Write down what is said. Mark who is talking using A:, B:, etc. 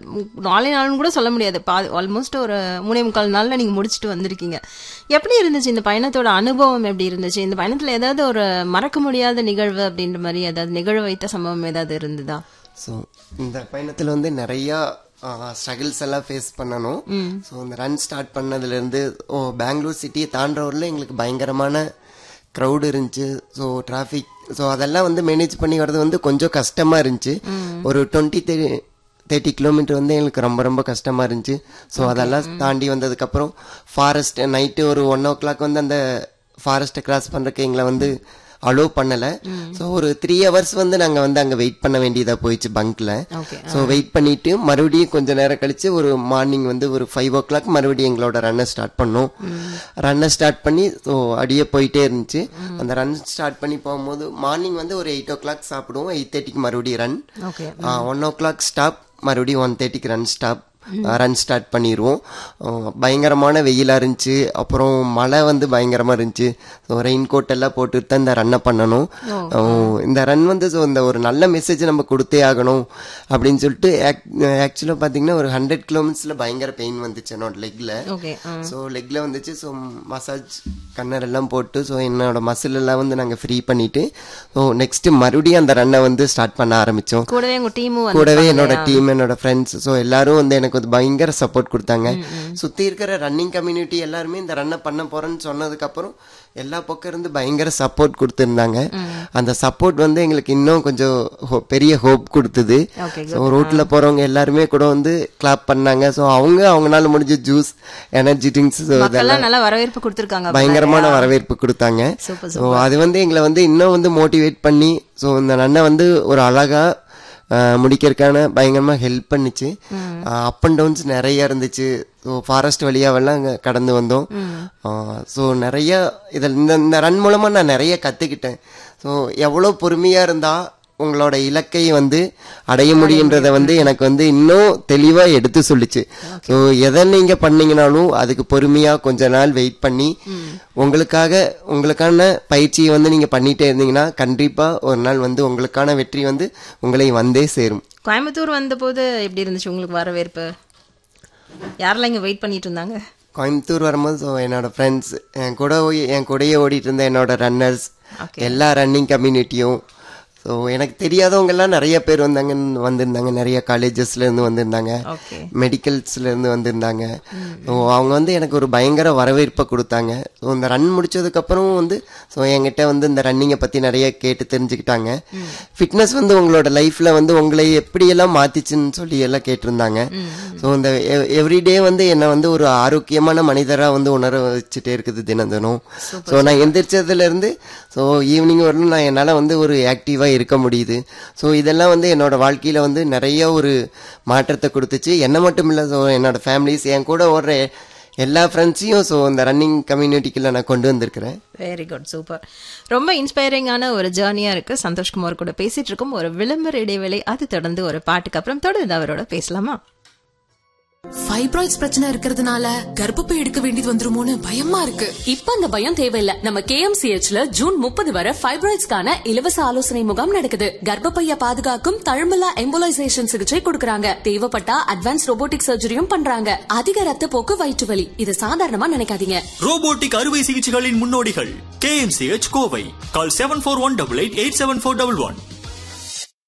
A: நாலே நாள்னு கூட சொல்ல முடியாது பா ஆல்மோஸ்ட் ஒரு மூணே முக்கால் நாள்ல நீங்க முடிச்சுட்டு வந்திருக்கீங்க எப்படி இருந்துச்சு இந்த பயணத்தோட அனுபவம் எப்படி இருந்துச்சு இந்த பயணத்துல ஏதாவது ஒரு மறக்க முடியாத நிகழ்வு அப்படின்ற மாதிரி ஏதாவது நிகழ வைத்த சம்பவம் ஏதாவது இருந்ததா
B: ஸோ இந்த பயணத்தில் வந்து நிறையா ஸ்ட்ரகிள்ஸ் எல்லாம் ஃபேஸ் பண்ணணும் ஸோ இந்த ரன் ஸ்டார்ட் பண்ணதுலேருந்து ஓ பெங்களூர் சிட்டியை தாண்டவரில் எங்களுக்கு பயங்கரமான க்ரௌடு இருந்துச்சு ஸோ டிராஃபிக் ஸோ அதெல்லாம் வந்து மேனேஜ் பண்ணி வர்றது வந்து கொஞ்சம் கஷ்டமாக இருந்துச்சு ஒரு டுவெண்ட்டி தேர்ட்டி கிலோமீட்டர் வந்து எங்களுக்கு ரொம்ப ரொம்ப கஷ்டமாக இருந்துச்சு ஸோ அதெல்லாம் தாண்டி வந்ததுக்கப்புறம் ஃபாரஸ்ட் நைட்டு ஒரு ஒன் ஓ கிளாக் வந்து அந்த ஃபாரஸ்ட்டை கிராஸ் பண்ணுறக்கு எங்களை வந்து அலோவ் பண்ணலை ஸோ ஒரு த்ரீ ஹவர்ஸ் வந்து நாங்கள் வந்து அங்கே வெயிட் பண்ண வேண்டியதாக போயிடுச்சு பங்க்ல
A: ஓகே
B: ஸோ வெயிட் பண்ணிட்டு மறுபடியும் கொஞ்ச நேரம் கழிச்சு ஒரு மார்னிங் வந்து ஒரு ஃபைவ் ஓ கிளாக் மறுபடியும் எங்களோட ரன்னை ஸ்டார்ட் பண்ணோம் ரன்னை ஸ்டார்ட் பண்ணி ஸோ அடியே போயிட்டே இருந்துச்சு அந்த ரன் ஸ்டார்ட் பண்ணி போகும்போது மார்னிங் வந்து ஒரு எயிட் ஓ கிளாக் சாப்பிடுவோம் எயிட் தேர்ட்டிக்கு மறுபடியும் run
A: okay
B: one o'clock stop மறுபடியும் ஒன் தேர்ட்டிக்கு ரன் ஸ்டாப் ரன் ஸ்டார்ட் பண்ணிடுவோம் அஹ் பயங்கரமான வெயிலாக இருந்துச்சு அப்புறம் மழை வந்து பயங்கரமாக இருந்துச்சு ஸோ ரெயின் கோட் எல்லாம் போட்டுட்டு தான் இந்த ரன்னை பண்ணணும் அஹ் இந்த ரன் வந்து ஸோ இந்த ஒரு நல்ல மெசேஜ் நம்ம கொடுத்தே ஆகணும் அப்படின்னு சொல்லிட்டு ஆக்சுவலாக பார்த்தீங்கன்னா ஒரு ஹண்ட்ரட் கிலோமீட்டர்ஸில் பயங்கர பெயின் வந்துச்சு என்னோட லெக்கில்
A: ஓகே
B: ஸோ லெக்கில் வந்துச்சு ஸோ மசாஜ் கன்னர் எல்லாம் போட்டு ஸோ என்னோட மசில் எல்லாம் வந்து நாங்கள் ஃப்ரீ பண்ணிட்டு ஸோ நெக்ஸ்ட் மறுபடியும் அந்த ரன்னை வந்து ஸ்டார்ட் பண்ண ஆரம்பித்தோம்
A: கூடவே உங்க டீமும்
B: கூடவே என்னோட டீம் என்னோட ஃப்ரெண்ட்ஸ் ஸோ எல்லாரும் வந்து எனக்கு வந்து பயங்கர சப்போர்ட் கொடுத்தாங்க சுற்றி இருக்கிற ரன்னிங் கம்யூனிட்டி எல்லாருமே இந்த ரன்னை பண்ண போறேன்னு சொன்னதுக்கப்புறம் எல்லா பக்கம் இருந்து பயங்கர சப்போர்ட் கொடுத்துருந்தாங்க அந்த சப்போர்ட் வந்து எங்களுக்கு இன்னும் கொஞ்சம் ho- பெரிய ஹோப் கொடுத்தது
A: ஓகே
B: ஸோ ரோட்டில் போகிறவங்க எல்லாருமே கூட வந்து கிளாப் பண்ணாங்க ஸோ அவங்க அவங்களால முடிஞ்ச ஜூஸ் எனர்ஜி ட்ரிங்க்ஸ் ஸோ
A: மக்கள்லாம் நல்லா வரவேற்பு கொடுத்துருக்காங்க
B: பயங்கரமான வரவேற்பு கொடுத்தாங்க
A: சூப்பர்
B: ஸோ அது வந்து எங்களை வந்து இன்னும் வந்து மோட்டிவேட் பண்ணி ஸோ இந்த நன்னை வந்து ஒரு அழகா ஆஹ், முடிக்கிறதுக்கான பயங்கரமா ஹெல்ப் பண்ணுச்சு அப் அண்ட் டவுன்ஸ் நிறைய இருந்துச்சு ஸோ ஃபாரஸ்ட் வழியாவெல்லாம் அங்கே கடந்து வந்தோம் ஸோ நிறைய இதில் இந்த இந்த ரன் மூலமாக நான் நிறைய கற்றுக்கிட்டேன் ஸோ எவ்வளோ பொறுமையாக இருந்தால் உங்களோட இலக்கை வந்து அடைய முடியுன்றத வந்து எனக்கு வந்து இன்னும் தெளிவா எடுத்து சொல்லுச்சு ஸோ எதை நீங்க பண்ணீங்கனாலும் அதுக்கு பொறுமையா கொஞ்ச நாள் வெயிட் பண்ணி உங்களுக்காக உங்களுக்கான பயிற்சியை வந்து நீங்க பண்ணிட்டே இருந்தீங்கன்னா கண்டிப்பா ஒரு நாள் வந்து உங்களுக்கான வெற்றி வந்து உங்களை வந்தே சேரும்
A: கோயம்புத்தூர் வந்தபோது எப்படி இருந்துச்சு உங்களுக்கு வரவேற்பு யாரெல்லாம் இங்க வெயிட் பண்ணிட்டு இருந்தாங்க
B: கோயம்புத்தூர் வரும்போது ஸோ என்னோட ஃப்ரெண்ட்ஸ் என் கூட ஓடி- என் கூடயே ஓடிட்டு இருந்த என்னோட ரன்னர்ஸ்
A: Okay.
B: எல்லா ரன்னிங் கம்யூனிட்டியும் ஸோ எனக்கு தெரியாதவங்க எல்லாம் நிறைய பேர் வந்தாங்க வந்திருந்தாங்க நிறைய காலேஜஸ்ல இருந்து வந்திருந்தாங்க
A: ஓகே
B: மெடிக்கல்ஸ்ல இருந்து வந்திருந்தாங்க ஸோ அவங்க வந்து எனக்கு ஒரு பயங்கர வரவேற்பை கொடுத்தாங்க ஸோ இந்த ரன் முடிச்சதுக்கப்புறம் வந்து ஸோ என்கிட்ட வந்து இந்த ரன்னிங்கை பற்றி நிறைய கேட்டு தெரிஞ்சுக்கிட்டாங்க ஃபிட்னஸ் வந்து உங்களோட லைஃப்பில் வந்து உங்களை எப்படியெல்லாம் மாத்திச்சுன்னு சொல்லி எல்லாம் கேட்டிருந்தாங்க ஸோ இந்த எவ்ரிடே வந்து என்னை வந்து ஒரு ஆரோக்கியமான மனிதராக வந்து உணர வச்சுட்டே இருக்குது தினம் தினம் ஸோ நான் எந்திரிச்சதுலேருந்து ஸோ ஈவினிங் வரலும் நான் என்னால் வந்து ஒரு ஆக்டிவாக இருக்க முடியுது ஸோ இதெல்லாம் வந்து என்னோட வாழ்க்கையில் வந்து நிறைய ஒரு மாற்றத்தை கொடுத்துச்சு என்ன மட்டும் இல்லை ஸோ என்னோட ஃபேமிலிஸ் என் கூட ஓடுற எல்லா ஃப்ரெண்ட்ஸையும் ஸோ இந்த ரன்னிங் கம்யூனிட்டிக்குள்ள நான் கொண்டு வந்திருக்கிறேன்
A: வெரி குட் சூப்பர் ரொம்ப இன்ஸ்பைரிங்கான ஒரு ஜேர்னியா இருக்கு சந்தோஷ்குமார் கூட பேசிட்டு இருக்கோம் ஒரு விளம்பர இடைவேளை அது தொடர்ந்து ஒரு பாட்டுக்கு அப்புறம் தொடர்ந்து அவரோட பேசலாமா
C: ஃபைப்ராய்ட்ஸ் பிரச்சனை இருக்கிறதுனால கர்ப்பப்பை எடுக்க வேண்டியது வந்துருமோன்னு பயமா இருக்கு
D: இப்ப அந்த பயம் தேவையில்ல நம்ம கேஎம்சிஹெச்ல ஜூன் முப்பது வரை ஃபைப்ராய்ட்ஸ்க்கான இலவச ஆலோசனை முகாம் நடக்குது கர்ப்பப்பைய பாதுகாக்கும் தழும்பலா எம்போலைசேஷன் சிகிச்சை கொடுக்கறாங்க தேவைப்பட்டா அட்வான்ஸ் ரோபோட்டிக் சர்ஜரியும் பண்றாங்க அதிக ரத்த போக்கு வயிற்று வலி இது சாதாரணமா நினைக்காதீங்க
E: ரோபோட்டிக் அறுவை சிகிச்சைகளின் முன்னோடிகள் KMCH Kovai call seven four one double eight eight seven four double one